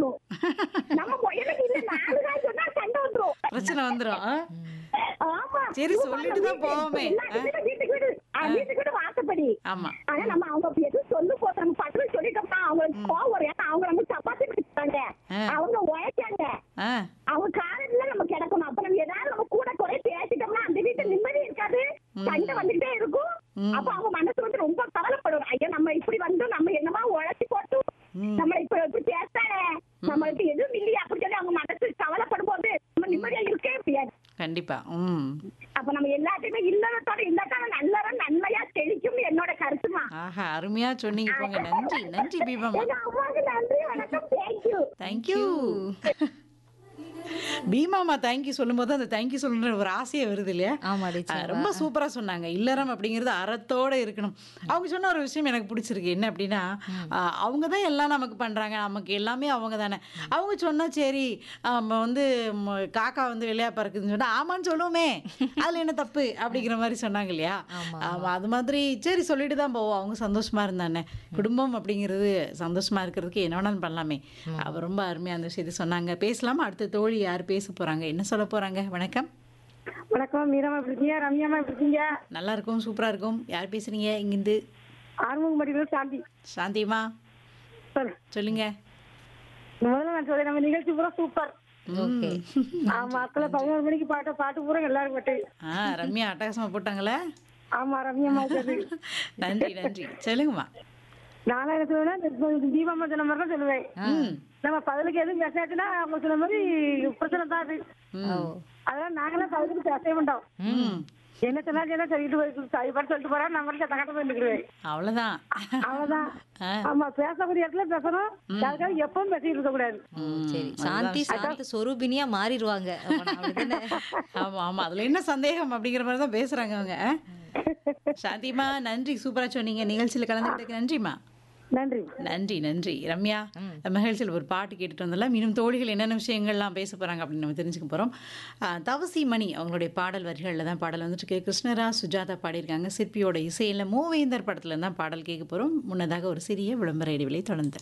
சொல்லணும் நம்ம பொ- எனக்கு இல்ல நாலு காய் சொன்னா சண்டை வந்துரும் பிரச்சனை வந்துரும் ஆ? ஆமா சரி, இவங்க சொல்லிட்டு தான் வீட்டு- போவோமே. எல்லா வீட்டுக்கும் வீட்டுக்கு வீடு ஆ, வீட்டுக்கு வீடு வாசப்படி ஆமா ஆனா நம்ம அவங்க எதுவும் சொல்லு போது நம்ம பட்டு சொல்லிட்டோம்னா அவங்களுக்கு கோவம் வரும் ஏன்னா அவங்க நம்ம சப்பாத்தி பிடிச்சாங்க ஆ. அவங்க உழைச்சாங்க ஆ அவங்க காலையில நம்ம கிடக்கணும் அப்ப நம்ம ஏதாவது நம்ம கூட குறை பேசிட்டோம்னா அந்த வீட்டு நிம்மதி இருக்காது சண்டை வந்துகிட்டே இருக்கும் ம். அப்ப அவங்க மனசு வந்து ரொம்ப கவலைப்படும் ஐயோ நம்ம இப்படி வந்து நம்ம என்னமா உழைச்சி போட்டு ம். நம்ம இப்ப இப்படி பேசானே நம்மளுக்கு எதுவும் இல்லையா அப்படி சொல்லி அவங்க மனசு கவலைப்படும் போது நம்ம நிம்மதியா இருக்கவே முடியாது கண்டிப்பா ம் அப்ப நம்ம எல்லாத்தையுமே இல்லறத்தோட இல்லாட்டாலும் நல்லறம் நன்மையா செழிக்கும் என்னோட கருத்துமா ஆஹா அருமையா சொன்னீங்க போங்க நன்றி நன்றி பீபம்மா எங்க அம்மாவுக்கு நன்றி வணக்கம் தேங்க்யூ தேங்க்யூ பீமாமா தேங்க்யூ சொல்லும்போது அந்த தேங்க்யூ சொல்லணுன்ற ஒரு ஆசையே வருது இல்லையா ஆமா ஆ, நிச்சயமா. ரொம்ப சூப்பரா சொன்னாங்க இல்லறம் அப்படிங்கிறது அறத்தோட இருக்கணும் அவங்க சொன்ன ஒரு விஷயம் எனக்கு பிடிச்சிருக்கு என்ன அப்படின்னா ஆ, அவங்க தான் எல்லாம் நமக்கு பண்றாங்க நமக்கு எல்லாமே அவங்க தானே அவங்க சொன்னா சரி ஆம வந்து ம, காக்கா வந்து வெளியா பறக்குதுன்னு சொன்னா ஆமான்னு சொல்லுவோமே அதுல என்ன தப்பு அப்படிங்கிற மாதிரி சொன்னாங்க இல்லையா ஆமா, ஆமா அது மாதிரி சரி சொல்லிட்டு தான் போவோம் அவங்க சந்தோஷமா இருந்தானே குடும்பம் அப்படிங்கிறது சந்தோஷமா இருக்கிறதுக்கு என்ன வேணாலும் பண்ணலாமே அவ ரொம்ப அருமையா அந்த விஷயத்தை சொன்னாங்க பேசலாமா அடுத்த தோழி யார் பேச போறாங்க என்ன சொல்ல போறாங்க வணக்கம் வணக்கம் மீரமா எப்படி இருக்கீங்க ரம்யாமா எப்படி இருக்கீங்க நல்லா இருக்கும் சூப்பரா இருக்கும் யார் பேசுறீங்க இங்கிருந்து ஆறுமுகம் மடிவில் சாந்தி சாந்திமா சார் சொல்லுங்க முதல்ல நான் சொல்றேன் நம்ம நிகழ்ச்சி பூரா சூப்பர் ஓகே ஆமா அக்கல பதினோரு மணிக்கு பாட்டு பாட்டு பூரா எல்லாரும் பாட்டு ஆ ரம்யா அட்டகாசமா போட்டாங்களே ஆமா ரம்யம்மா சரி நன்றி நன்றி சொல்லுங்கம்மா நானும் என்ன சொல்லுவேன்னா இந்த தீபம்மா சொன்ன மாதிரி தான் சொல்லுவேன் ம் நம்ம பதிலுக்கு எதுவும் பேசாச்சுன்னா அவங்க சொன்ன மாதிரி பிரச்சனை தான் அது ஓ அதெல்லாம் நாங்களாம் பதிலுக்கு பேசவே மாட்டோம் ம் என்ன சொன்னா என்ன சொல்லிட்டு போய் சாய்பாடு சொல்லிட்டு போறா நம்ம தகட்ட போய் நிற்கிறேன் அவ்வளவுதான் அவ்வளவுதான் ஆ. ஆமா பேசக்கூடிய இடத்துல பேசணும் யாருக்காவது எப்பவும் பேசிட்டு இருக்க கூடாது ஓ சரி சாந்தி சாந்த சொரூபினியா மாறிடுவாங்க அப்ப அப்படிதானே ஆமா ஆமா அதுல என்ன சந்தேகம் அப்படிங்கிற மாதிரி தான் பேசுறாங்க அவங்க ஆ? சாந்திமா நன்றி சூப்பரா சொன்னீங்க நிகழ்ச்சியில கலந்துக்கிட்டதுக்கு நன்றிம்மா நன்றி நன்றி நன்றி ரம்யா நம்ம நிகழ்ச்சியில் ஒரு பாட்டு கேட்டுட்டு வந்தலாம் இன்னும் தோழிகள் என்னென்ன விஷயங்கள்லாம் பேச போகிறாங்க அப்படின்னு நம்ம தெரிஞ்சுக்க போகிறோம் தவசி மணி அவங்களுடைய பாடல் வரிகளில் தான் பாடல் வந்துட்டு இருக்கு கிருஷ்ணராஜ் சுஜாதா பாடியிருக்காங்க சிற்பியோட இசையில் மூவேந்தர் படத்தில் தான் பாடல் கேட்க போகிறோம் முன்னதாக ஒரு சிறிய விளம்பர இடைவெளி தொடர்ந்து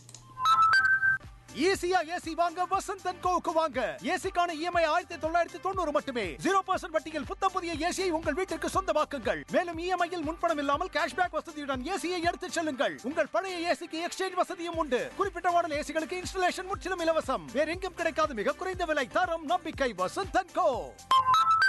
ஈஸியா ஏசி வாங்க வசந்த் அண்ட் கோவுக்கு வாங்க ஏசிக்கான இஎம்ஐ ஆயிரத்தி தொள்ளாயிரத்தி தொண்ணூறு மட்டுமே ஜீரோ பர்சன்ட் வட்டியில் புத்தம் புதிய ஏசியை உங்கள் வீட்டிற்கு சொந்தமாக்குங்கள் மேலும் இஎம்ஐயில் முன்பணம் இல்லாமல் கேஷ்பேக் வசதியுடன் ஏசியை எடுத்துச் செல்லுங்கள் உங்கள் பழைய ஏசிக்கு எக்ஸ்சேஞ்ச் வசதியும் உண்டு குறிப்பிட்ட மாடல் ஏசிகளுக்கு இன்ஸ்டலேஷன் முற்றிலும் இலவசம் வேற எங்கும் கிடைக்காத மிக குறைந்த விலை தரம் நம்பிக்கை வசந்த் அண்ட் கோ